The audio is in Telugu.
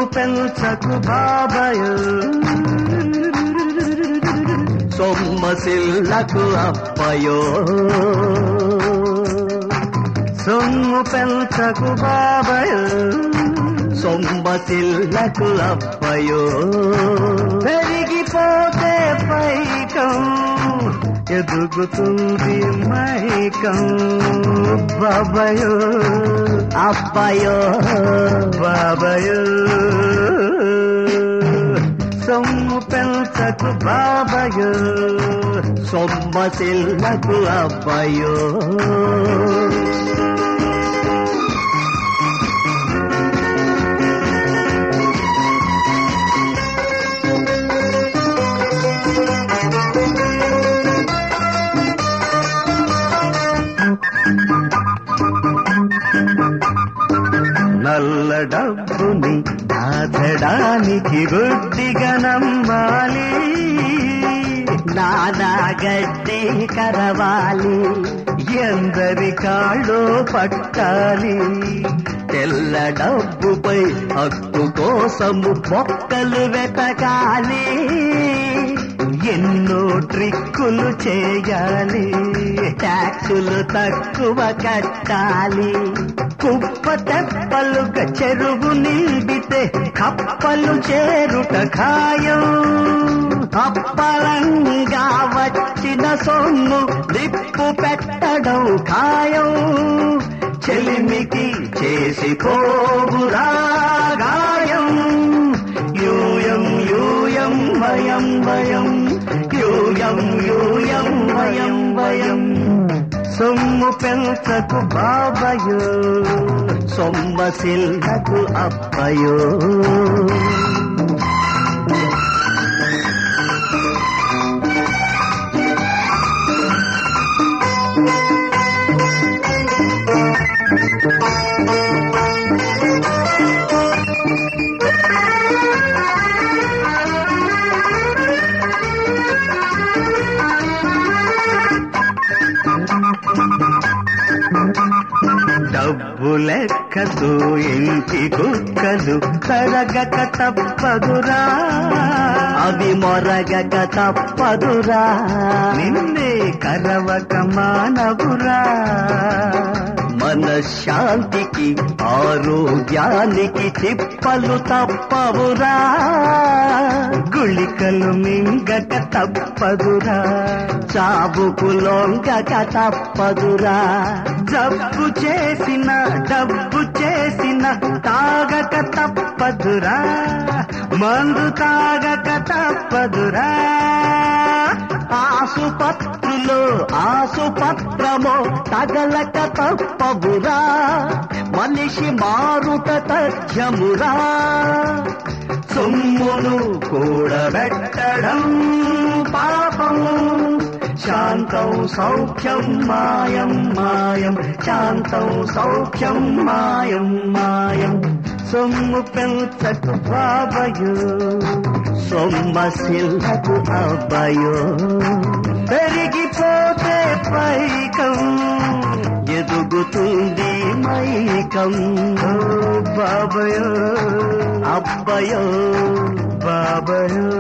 పెంచకు బాబయో సొమ్మసిల్లకు అప్పయో సొమ్ము పెంచకు బాబయో సొమ్మసిల్లకు అప్పయో పెరిగిపోతే పైకం ఎదుగుతుంది మైకం బాబయో అప్పయో బాబయో సొమ్ము పెంచకు బాబయో సొమ్మసిల్లకు అబ్బయో నల్ల డబ్బుని దాచడానికి గుడ్డిగా నమ్మాలి నానా గడ్డి కరవాలి ఎందరి కాళ్ళో పట్టాలి తెల్ల డబ్బుపై హక్కు కోసము మొక్కలు వెతకాలి ఎన్నో ట్రిక్కులు చేయాలి ట్యాక్సులు తక్కువ కట్టాలి కుప్ప తెప్పలుగా చెరువు నిండితే కప్పలు చేరుట ఖాయం అప్పలంగా వచ్చిన సొమ్ము దిప్పు పెట్టడం ఖాయం చెలిమికి చేసి పోగురా గాయం యూయం యూయం వయం వయం యూయం యూయం వయం వయం సొమ్ము పెంచకు బాబయో సొమ్మసిల్లకు అప్పయో డబ్బు లెక్కతో ఇంటి కుక్కలు కరగక తప్పదురా అవి మొరగక తప్పదురా నిన్నే కరవక మానవురా మనశ్శాంతికి ఆరోగ్యానికి తిప్పలు తప్పవురా గుళికలు మింగక తప్పదురా చావుకు లొంగక తప్పదురా జబ్బు చేసిన డబ్బు చేసిన తాగక తప్పదురా మందు తాగక తప్పదురా ఆసుపత్రులు ఆసుపత్రమో తగలక తప్పవురా మనిషి మారుట తథ్యమురా సొమ్మును కూడబెట్టడం పాపము శాంతం సౌఖ్యం మాయం మాయం శాంతం సౌఖ్యం మాయం మాయం సొమ్ము పెంచకు బాబయో సొమ్మసిల్లకు అబ్బయో పెరిగిపోతే పైకం ఎదుగుతుంది మైకం ఓ బాబయో అబ్బయో బాబయో